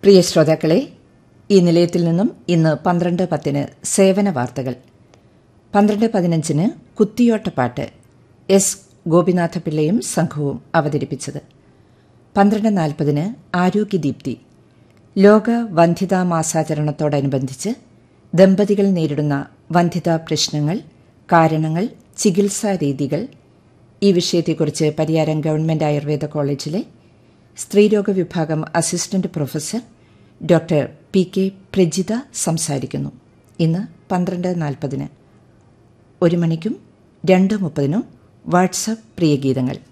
പ്രിയ ശ്രോതാക്കളെ ഈ നിലയത്തിൽ നിന്നും ഇന്ന് പന്ത്രണ്ട് പത്തിന് സേവന വാർത്തകൾ പന്ത്രണ്ട് പതിനഞ്ചിന് കുത്തിയോട്ടപ്പാട്ട് എസ് ഗോപിനാഥപിള്ളയും സംഘവും അവതരിപ്പിച്ചത് പന്ത്രണ്ട് നാൽപ്പതിന് ആരോഗ്യദീപ്തി ലോക വന്ധ്യതാ മാസാചരണത്തോടനുബന്ധിച്ച് ദമ്പതികൾ നേരിടുന്ന വന്ധ്യതാ പ്രശ്നങ്ങൾ കാരണങ്ങൾ ചികിത്സാ രീതികൾ ഈ വിഷയത്തെക്കുറിച്ച് പരിയാരം ഗവൺമെന്റ് ആയുർവേദ കോളേജിലെ സ്ത്രീരോഗ വിഭാഗം assistant professor doctor P K Prajitha സംസാരിക്കുന്നു ഇന്ന് പന്ത്രണ്ട് നാൽപ്പതിന് ഒരു മണിക്കും രണ്ട് മുപ്പതിനും വാട്സപ്പ് പ്രിയഗീതങ്ങൾ